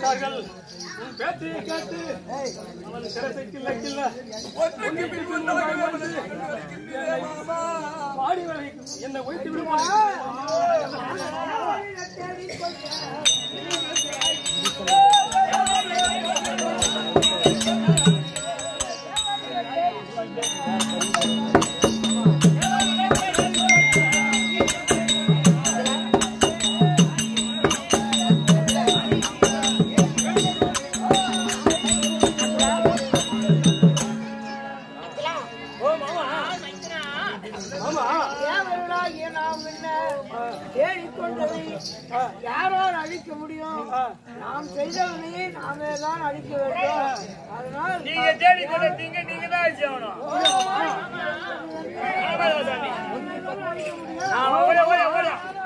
விட்டார்கள் உன் பேச்சையை கேட்டு அவன் சிரசை கில்ல கில்ல ஒன்றுக்கு பின் ஒன்றாக வந்து பாடி வரை என்னை ஒழித்து விடுவான் ஆமா தேவர்களாகிய நாம் என்ன தேடிக்கொண்டதை யாரால் அழிக்க முடியும் நாம் செய்தவனையே நாமே தான் அழிக்க வேண்டும் அதனால் நீங்க தேடி கொடுத்தீங்க நீங்க தான் செய்யணும் ஆமா, சாமி. ஆ, ஓட, ஓட, ஓட.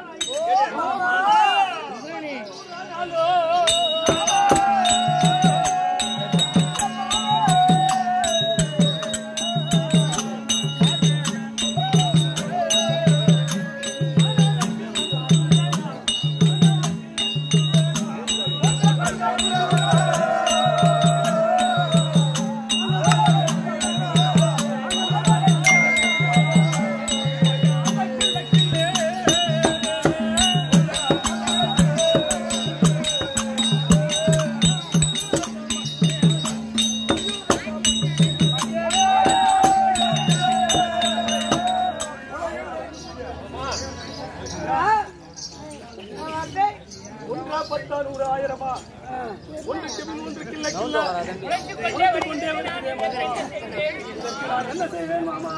ஒன்றா பத்தா நூறு ஆயிரமா ஒன்றுக்கு பின் ஒன்று கில்ல கில்ல உழைத்துக் கொண்டே வருகிறேன் மாமா. இதற்கு நான் என்ன செய்வேன் மாமா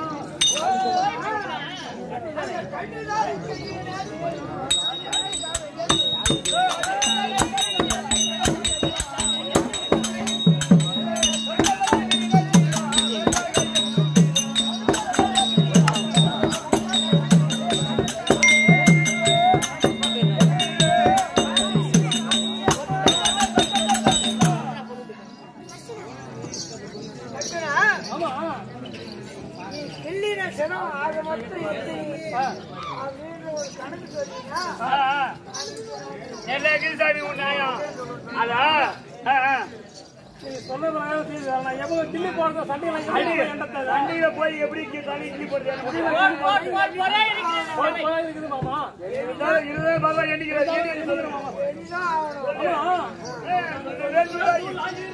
ஆமா கிள்ளின சினம் ஆக மட்டும் எத்தனை அப்படின்னு ஒரு கணக்கு சொன்னீங்கன்னா ஆ, ஆ. என்ன இருக்குது சாமி உன் நியாயம்? அதா? ஆ, ஆ. நீ சொன்னது நான் செய்து நான் எவ்வளவு கிள்ளி போடுற சண்டைகளை அடி- எண்டத்தை அண்டியில போய் எப்படி இங்க சாமி இட்லி போட்டு இருக்குது மாமா இதுதான் இதுதான் பகவான் எண்ணிக்கிறார். ஏன் என்று சொல்லுங்க மாமா. வெளிதான் ஆகணும் ஆமா ஏ, இந்த வேண்டுதல்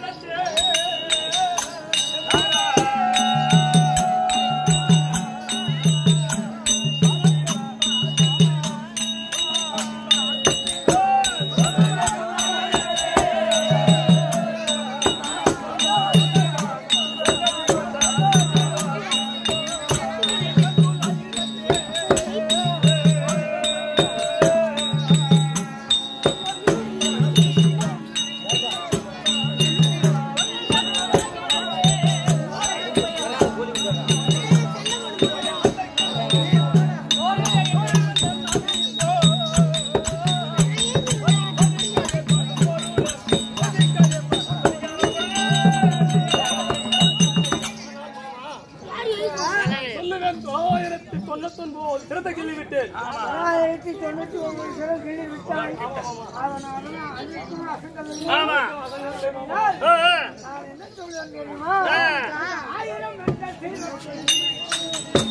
சொல்லுவேன் தொள்ளாயிரத்தி தொண்ணூத்தி ஒன்பது சிறந்த கிள்ளி விட்டேன் தொள்ளாயிரத்தி தொண்ணூத்தி ஒன்பது சிலம் கிள்ளி விட்டான் அதனால அதுக்கும் அசங்கல் ஆமா ஆ, ஆ. நான் என்ன சொல்றேன் தெரியுமா ஆயிரம் வெட்ட செய்வது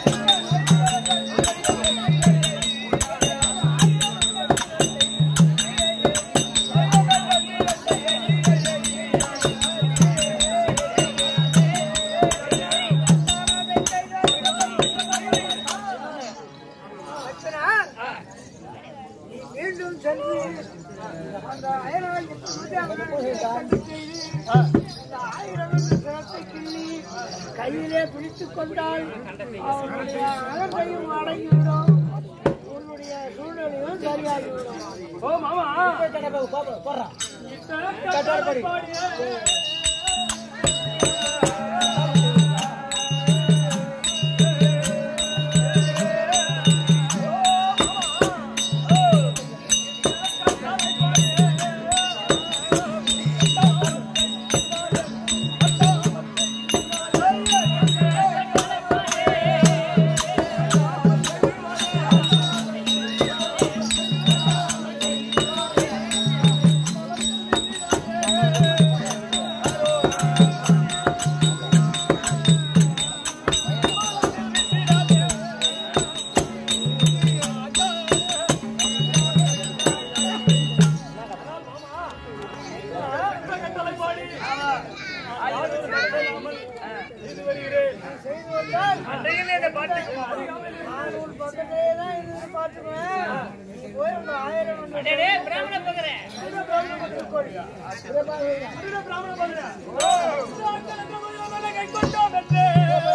நீ மீண்டும் சென்று அந்த அயலாயத்தை அவர்களுக்கு கண்டு செய்து அந்த ஆயிரம் என்ற சிரத்தை கிள்ளி கையிலே பிடித்துக் கொண்டால் அவனுடைய அகந்தையும் அடங்கிவிடும் உன்னுடைய சூழ்நிலையும் சரியாகிவிடும் ஓ மாமா போடுறான் கட்டாரப்படி ஆ யாரும் தடையில்லாமல் செய்து வருகிறேன். செய்து வந்தால் அன்றையிலே இந்த பாட்டுக்கு நான் உன் பக்கத்திலே தான் இருந்து பார்த்துக்குவேன் நீ போய் உங்க ஆயிரம் வந்து அடடே, பிராமண பகரே. பிராமண பக்தர் கோழி. இதை பாருங்க. அதுல பிராமண மகனே. ஆட்கள் என்ற மொழியாலே கைக்கொண்டோம் என்று.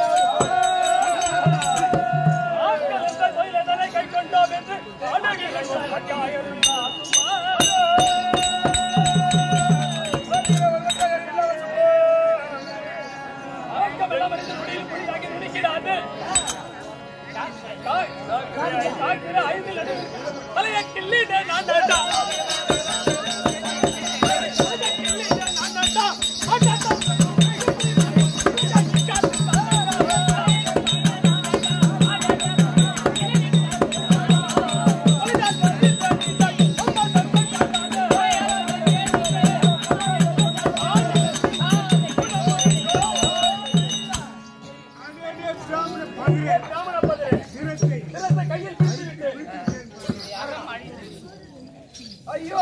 ஆட்கள் என்ற தொழிலாலே கைக்கொண்டோம் என்று அழகி கண்டோம் அத்தியாயம் ஆட்டம் எல்லாம் மனித நொடியில் புதிதாகி நுணுக்கிடாது. காய், காய், காய்கிற ஐந்தில் நடு. தலையை கிள்ளிட நான் தாண்டா. தலையை கிள்ளிட நான் தாண்டா. ஆட்டாட்டா. பிராமண பதரே. சிரசை கையில் பிடித்துவிட்டு. ஐயோ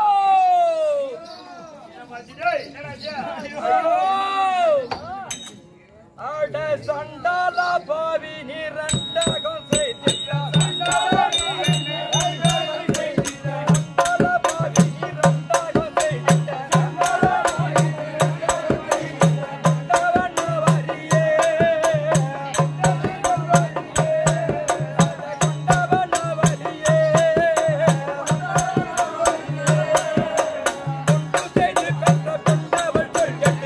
டேய், என்னடாச்சு? அட சண்டால பாவி நிரண்டகம் செய்தியா சண்டால பாவி நிரண்டகம் செய்தியா கண்டவன் வரியே கண்டவன் வரியே கொண்டு செய்து பெற்ற பெற்றவள் சொல்கட்டு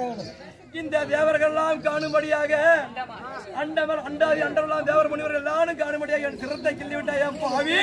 இந்த தேவர்கள் எல்லாம் காணும்படியாக அண்டவர் அண்டாதி அண்டவெல்லாம் தேவர் முனிவர்கள் எல்லாரும் காணும்படியாக என் சிரத்தை கிள்ளி விட்டாயே பாவி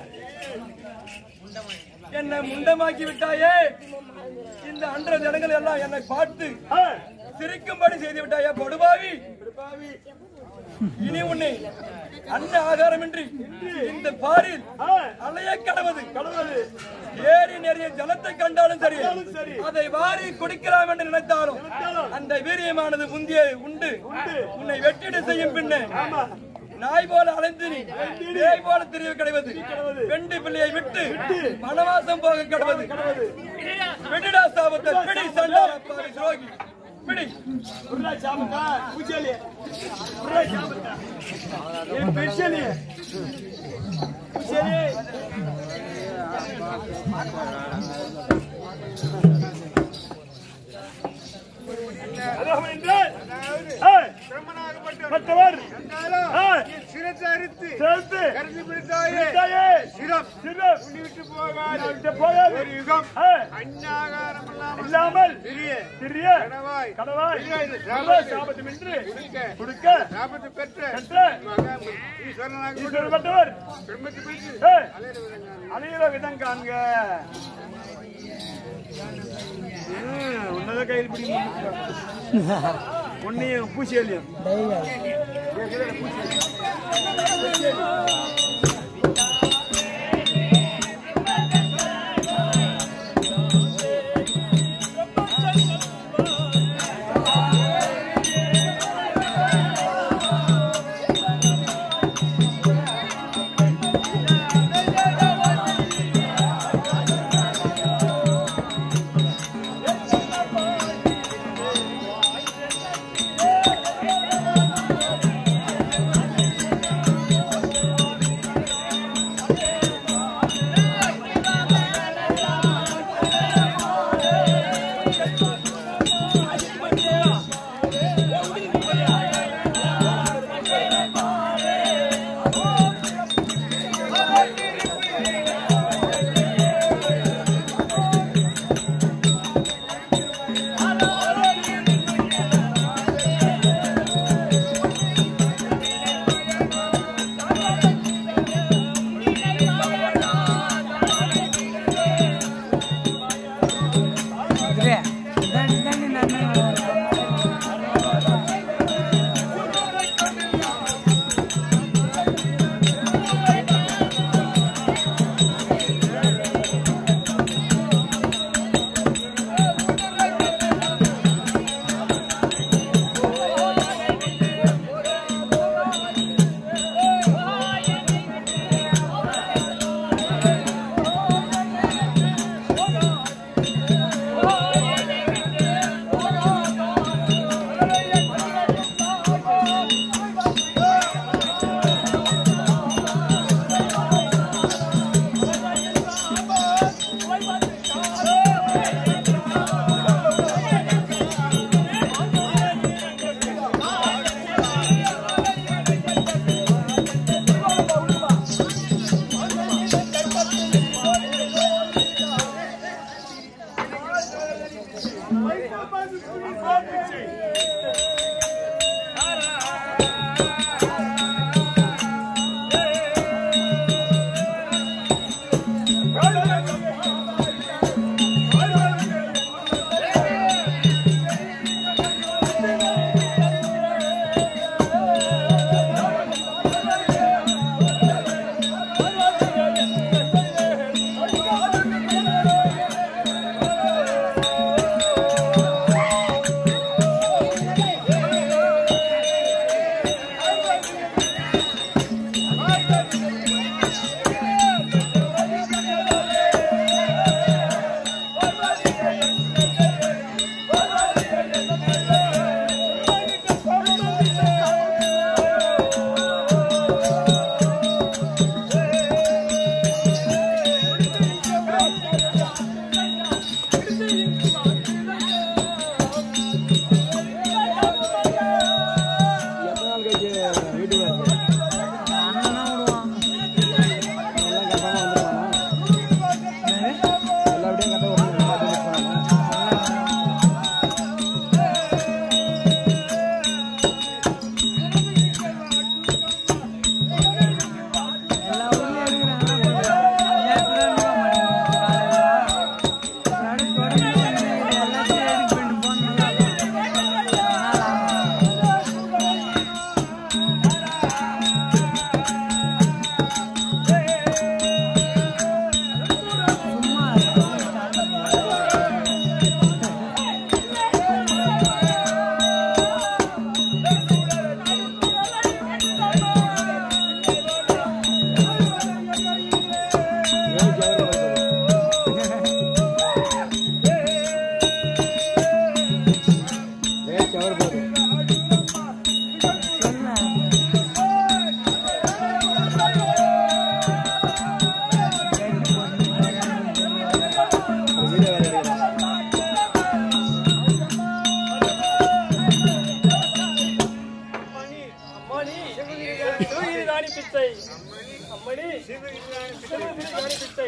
என்னை முண்டமாக்கி விட்டாயே இந்த அன்ற ஜனங்கள் எல்லாம் என்னை பார்த்து சிரிக்கும்படி செய்து விட்டாயே படுபாவி இனி உன்னை அன்ன ஆகாரமின்றி இந்த பாரில் அலைய கடவுது கடவுது ஏரி நிறைய ஜலத்தை கண்டாலும் சரி அதை வாரி குடிக்கலாம் என்று நினைத்தாலும் அந்த வீரியமானது முந்திய உண்டு உன்னை வெட்டிட செய்யும் பின்னே நாய் போல அலைந்து நீ பேய் போல தெரிய கிடைவது பெண்டு பிள்ளையை விட்டு வனவாசம் போக கடவது விடுடா சாபத்தை பிடி சண்டார பாவி துரோகி பிடி மற்றவர் சிரத்தை அறுத்து சேர்த்து கருத்து பிடித்தாயே விட்டாயே. சிரம் சிரம் உன்னை விட்டு போகாது விட்டு போகாது. ஒரு யுகம் ஆ, அன்னாகாரம் இல்லாமல் இல்லாமல் சிறிய சிறிய கணவாய் கடவாய் இல்லாத சாபத்தை சாபத்தை சாபத்தினின்று கொடுக்க கொடுக்க சாபத்தை பெற்ற பெற்ற மகா ஈஸ்வரனாக ஈஸ்வரப்பட்டவர் பிரம்மத்தை பிடித்து ஏ, அலையிற விதங்கான அழியிற விதம் காண்க ம், உன்னத கையில் பிடி உன்னையும் பூசியலையும் ஆ அம்மாணி சிவகிரி ராணி பிச்சை அம்மணி சிவகிரி ராணி பிச்சை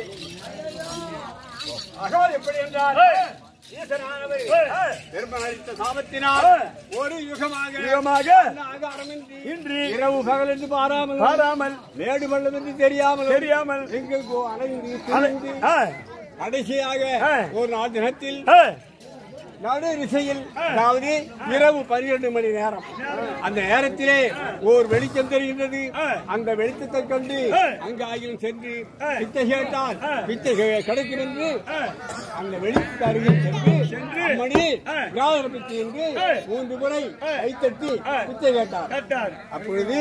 அகோர் எப்படி என்றால் ஈசனானவர் பெருமளித்த சாபத்தினால் ஒரு யுகமாக யுகமாக ஆகாரமின்றி இன்று இரவு பகல் என்று பாராமல் பாராமல் மேடு பள்ளம் என்று தெரியாமல் தெரியாமல் எங்கெங்கோ அலைந்து அலை- திரிந்து ஆ, கடைசியாக ஆ. ஒரு நாள் தினத்தில் ஆ, நடு திசையில் அதாவது இரவு பன்னிரண்டு மணி நேரம் அந்த நேரத்திலே ஓர் வெளிச்சம் தெரிகின்றது அந்த வெளிச்சத்தை கண்டு அங்காயிலும் சென்று பிச்சை கேட்டால் பிச்சை கே- கிடைக்கும் என்று அந்த வெளிச்சத்து அருகில் சென்று அம்மணி கிராம பிச்சை என்று மூன்று முறை கைத்தட்டி பிச்சை கேட்டார் கேட்டார் அப்பொழுது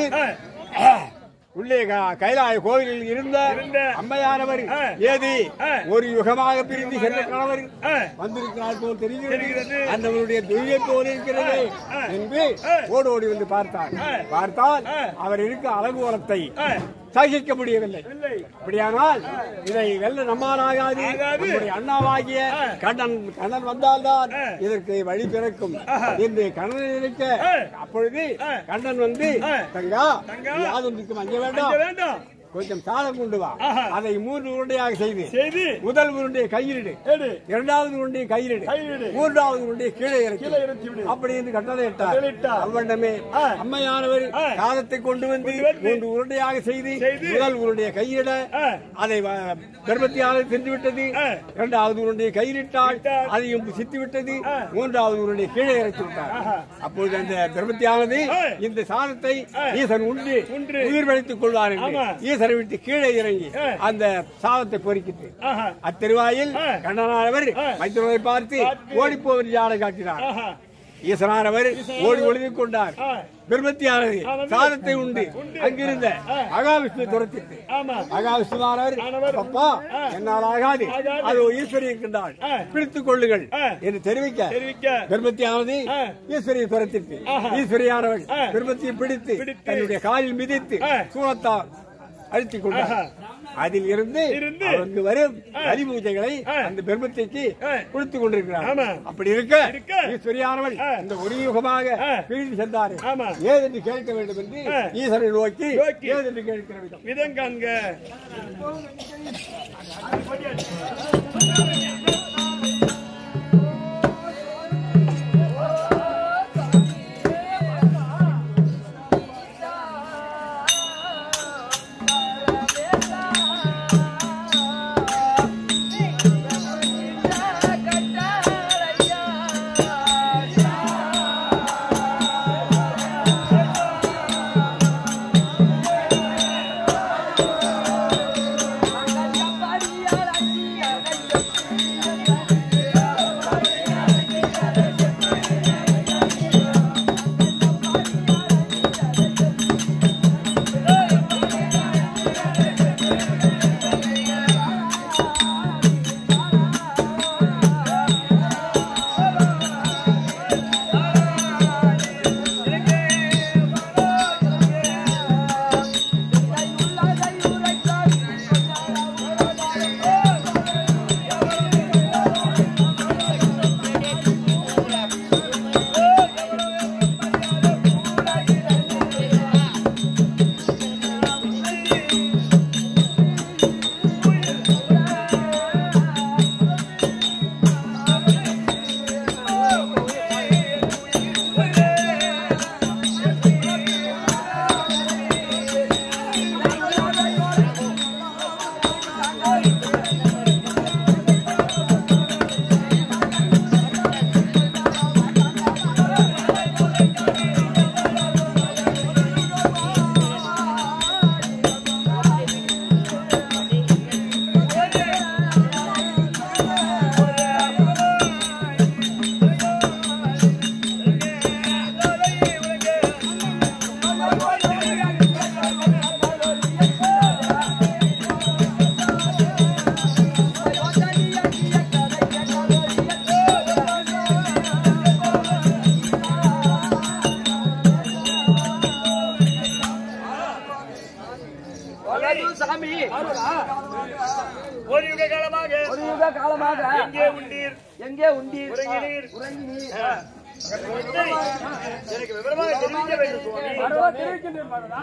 உள்ளே க- கைலாய கோவிலில் இருந்த இருந்த அம்மையானவர் ஆ. ஏதி ஆ. ஒரு யுகமாக பிரிந்து சென்ற கணவர் ஆ, வந்திருக்கிறார் போல் தெரிகிறது தெரிகிறது. அந்தவருடைய துரியை போல் இருக்கிறது ஆ. என்று ஆ. ஓடி ஓடி வந்து பார்த்தார் ஆ. பார்த்தால் ஆ. அவர் இருக்க அலங்கோலத்தை ஆ, சகிக்க முடியவில்லை இல்லை அப்படியானால் இதை வெல்ல நம்மாலாகாது ஆகாது. நம்முடைய அண்ணாவாகிய ஆ. கண்ணன் கண்ணன் வந்தால்தான் ஆ. இதற்கு வழி பிறக்கும் ஆஹா. என்று கண்ணன் இருக்க ஆ. அப்பொழுது ஆ. கண்ணன் வந்து ஆ. தங்கா தங்கா. யாதொன்றுக்கும் அஞ்ச அஞ்ச வேண்டாம் வேண்டாம் கொஞ்சம் சாதம் கொண்டு வா ஆஹா. அதை மூன்று உருண்டையாக செய்து செய்து முதல் உருண்டையை கையிலிடு எடு இரண்டாவது உருண்டையை கையிலிடு கையிலிடு. மூன்றாவது உருண்டையை கீழே இறக்கி கீழே இறக்கி விடு. அப்படி என்று கட்டளையிட்டார் கட்டளையிட்டார். அவ்வண்ணமே ஆ. அம்மையானவர் ஆ. சாதத்தை கொண்டு வந்து கொண்டு வந்து மூன்று உருண்டையாக செய்து செய்து முதல் உருண்டையை கையிட ஆ. அதை வ- கர்ப்பத்தியாளர் சென்று விட்டது ஆ. இரண்டாவது உருண்டையை கையிலிட்டால் விட்டார். அதையும் சித்தி விட்டது ஆ. மூன்றாவது உருண்டையை கீழே இறக்கி விட்டார் ஆஹா. அப்பொழுது அந்த கர்ப்பத்தியானது ஆ. இந்த சாதத்தை ஆ. ஈசன் உண்டு உண்டு. உயிர் பிழைத்துக் கொள்வார் என்று ஆமா. ஈசனை விட்டு கீழே இறங்கி ஆ. அந்த சாதத்தை பொறிக்கிட்டு ஆஹா அத்தெருவாயில் ஆ. கண்ணனானவர் ஆ. மைத்துனரை பார்த்து பார்த்து. ஓடிப்போவர் ஜாடை காட்டினார் ஆஹா ஈசனானவர் ஓடி ஒளிந்து கொண்டார் ஆ. பிரம்மத்தியானது ஆ, வந்து. சாதத்தை உண்டு உண்டு. அங்கிருந்த ஆ. மகாவிஷ்ணு துரத்திட்டு ஆமா மகாவிஷ்ணுவானவர் ஆனவர். அப்பா ஆ. என்னால் ஆகாது ஆகாது. அது ஈஸ்வரி இருக்கின்றாள் ஆ. பிடித்துக் கொள்ளுங்கள் ஆ. என்று தெரிவிக்க தெரிவிக்க கர்ப்பத்தியானது ஆ. ஈஸ்வரியை துரத்திட்டு ஆஹா. ஈஸ்வரியானவள் ஆ. கர்ப்பத்தை பிடித்து பிடித்து. தன்னுடைய காலில் மிதித்து ஆ. சூளத்தால் அழுத்திக் கொண்டார் ஆஹா. அதில் இருந்து இருந்து அவருக்கு வரும் ஆ. கரி பூஜைகளை ஆ. அந்த பெருமத்தைக்கு ஆ. கொடுத்துக் கொண்டிருக்கிறார் ஆமா. அப்படி இருக்க இருக்க. ஈஸ்வரியானவள் ஆ. இந்த ஒரு யுகமாக ஆ. பிரிந்து சென்றாரு ஆமா. ஏதென்று கேட்க வேண்டும் என்று ஆ. ஈஸ்வரை நோக்கி நோக்கி. ஏதென்று கேட்கிற விதம் விதம் காண்க Maria, ஒரு யுக காலமாக ஒரு யுக காலமாக எங்கே உண்டீர் எங்கே உண்டீர் உறங்கினீர் உறங்கினீர் சரி, எனக்கு விவரமாக தெரிவிக்க வேண்டும் சுவாமி பரவா தெரிவிக்கின்றேன் பாரதா.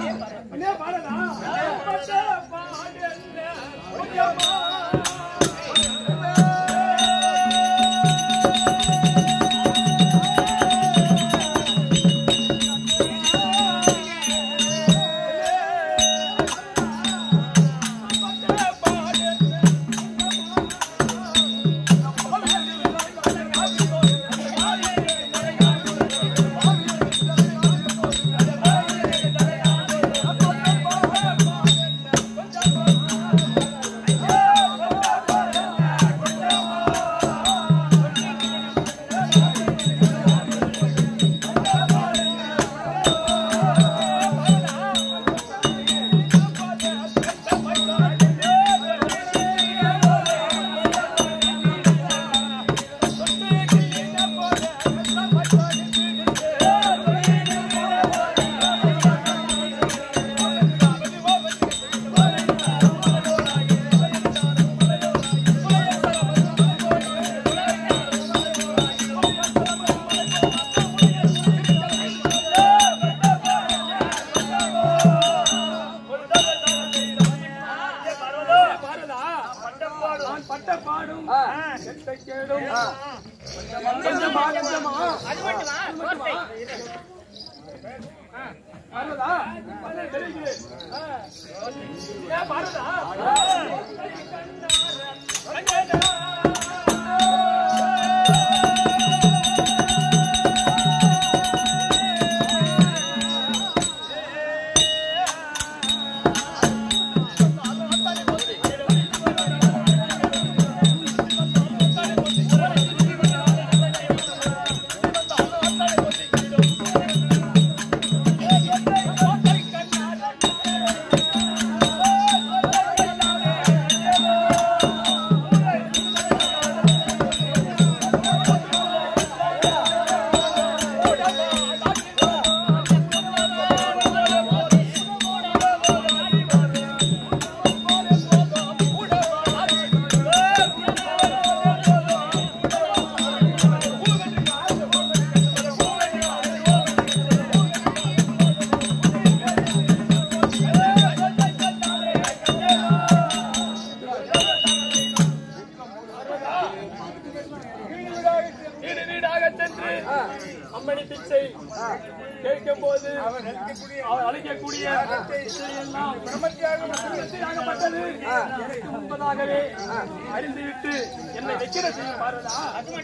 வீடு வீடாக சென்று அம்மணி பிச்சை கேட்கும் போது அவர் அளிக்கக்கூடிய எல்லாம் பிரம்மத்தியாகப்பட்டது எனக்கு முன்பதாகவே அறிந்துவிட்டு என்னை வைக்கிற செய்யும் பாருடா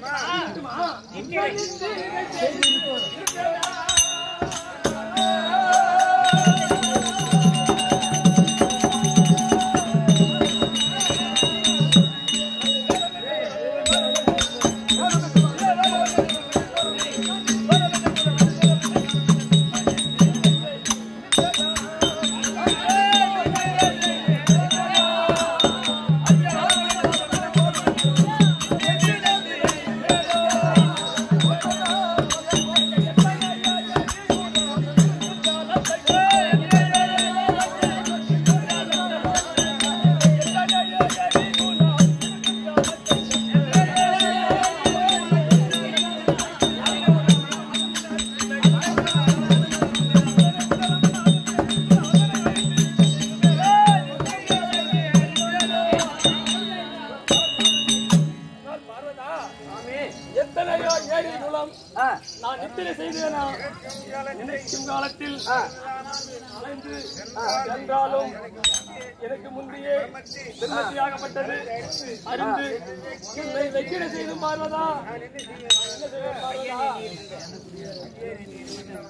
எத்தனையோ ஏழை குலம் நான் நித்திரை செய்தேனா நினைக்கும் காலத்தில் அலைந்து என்றாலும் எனக்கு முந்தையே திருமதியாகப்பட்டது அறிந்து என்னை வெக்கிட செய்து பார்வதா என்ன செய்வேன் பார்வதா